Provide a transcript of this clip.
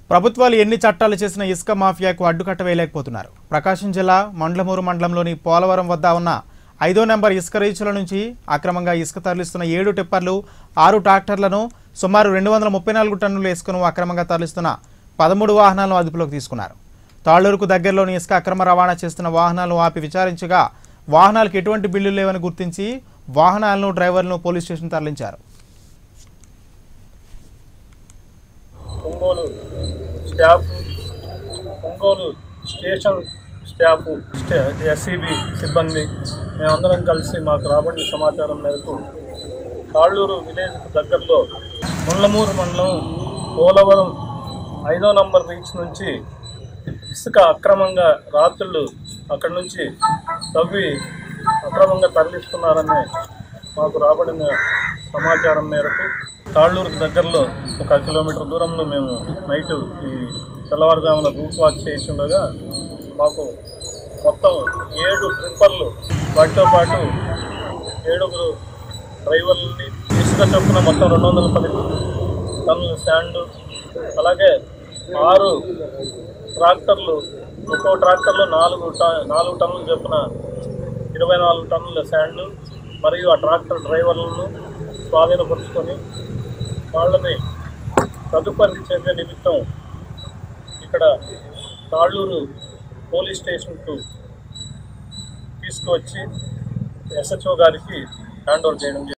ప్రభుత్వాలు ఎన్ని చట్టాలు చేసినా ఇసుక మాఫియాకు అడ్డుకట్ట వేయలేకపోతున్నారు ప్రకాశం జిల్లా మండలమూరు మండలంలోని పోలవరం వద్ద ఉన్న ఐదో నెంబర్ ఇసుక రీచుల నుంచి అక్రమంగా ఇసుక తరలిస్తున్న ఏడు టిప్పర్లు ఆరు ట్రాక్టర్లను సుమారు రెండు వందల ముప్పై నాలుగు టన్నుల ఇసుకను అక్రమంగా తరలిస్తున్న పదమూడు వాహనాలను అదుపులోకి తీసుకున్నారు తాళ్లూరుకు దగ్గరలోని ఇసుక అక్రమ రవాణా చేస్తున్న వాహనాలను ఆపి విచారించగా వాహనాలకు ఎటువంటి బిల్లులు లేవని గుర్తించి వాహనాలను డ్రైవర్లను పోలీస్ స్టేషన్ తరలించారు Ongole staff Ongole station staff stay SCB సిబ్బంది మేమందరం కలిసి మాకు రాబడిన సమాచారం మేరకు కాళ్ళూరు విలేజ్కి దగ్గరలో ముళ్ళమూరు మండలం పోలవరం ఐదో నంబర్ రీచ్ నుంచి ఇసుక అక్రమంగా రాత్రులు అక్కడి నుంచి తవ్వి అక్రమంగా తరలిస్తున్నారని మాకు రాబడిన సమాచారం మేరకు తాళ్ళూరుకు దగ్గరలో ఒక కిలోమీటర్ దూరంలో మేము నైట్ ఈ తెల్లవారుజామున రూట్ వాక్ చేస్తుండగా మాకు మొత్తం ఏడు ట్రిప్పర్లు వాటితో పాటు ఏడుగురు డ్రైవర్లని ఇసుక చొప్పున మొత్తం రెండు వందల పది టన్నుల శాండ్ అలాగే ఆరు ట్రాక్టర్లు ఒక్కో ట్రాక్టర్లో నాలుగు ట- నాలుగు టన్నులు చొప్పున ఇరవై నాలుగు టన్నుల శాండ్ మరియు ఆ ట్రాక్టర్ డ్రైవర్లను స్వాధీనపరుచుకొని వాళ్ళని తదుపరి చర్య నిమిత్తం ఇక్కడ తాళ్ళూరు పోలీస్ స్టేషన్కు తీసుకువచ్చి ఎస్హెచ్ఓ గారికి హ్యాండ్ ఓవర్ చేయడం జరిగింది